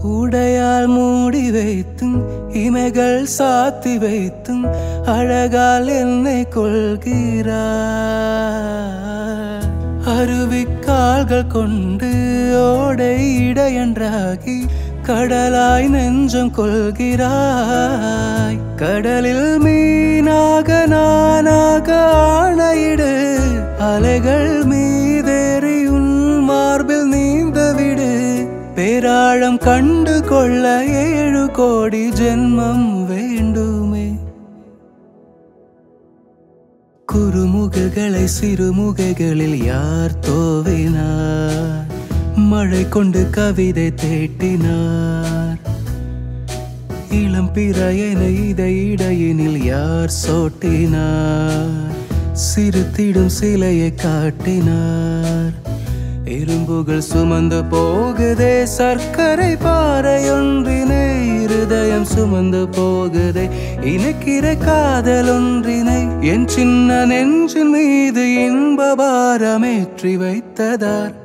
உடையால் மூடி வைத்தும் இமைகள் சாத்தி வைத்தும் அழகால் என்னை கொள்கிறார் அருவிக்கால்கள் கொண்டு ஓடை இடையன்றாகி கடலாய் நெஞ்சம் கொள்கிறாய் கடலில் மீனாக நானாக ஆணையிடு அலைகள் மீதேறி உன் மார்பில் நீந்தவிடு பேராழம் கண்டு கொள்ள ஏழு கோடி ஜென்மம் வேண்டுமே குறுமுகங்களை சிறுமுகைகளில் யார் தோவினார் மழை கொண்டு கவிதை தேட்டினார் இளம் பிறையென இதை இடையினில் யார் சோட்டினார் சிறுத்திடும் சிலையை காட்டினார் இரும்புகள் சுமந்து போகுதே சர்க்கரை பாறையொன்றினை இருதயம் சுமந்து போகுதே இணைக்கிற காதல் ஒன்றினை என் சின்ன நெஞ்சின் மீது இன்ப பாரமேற்றி வைத்ததார்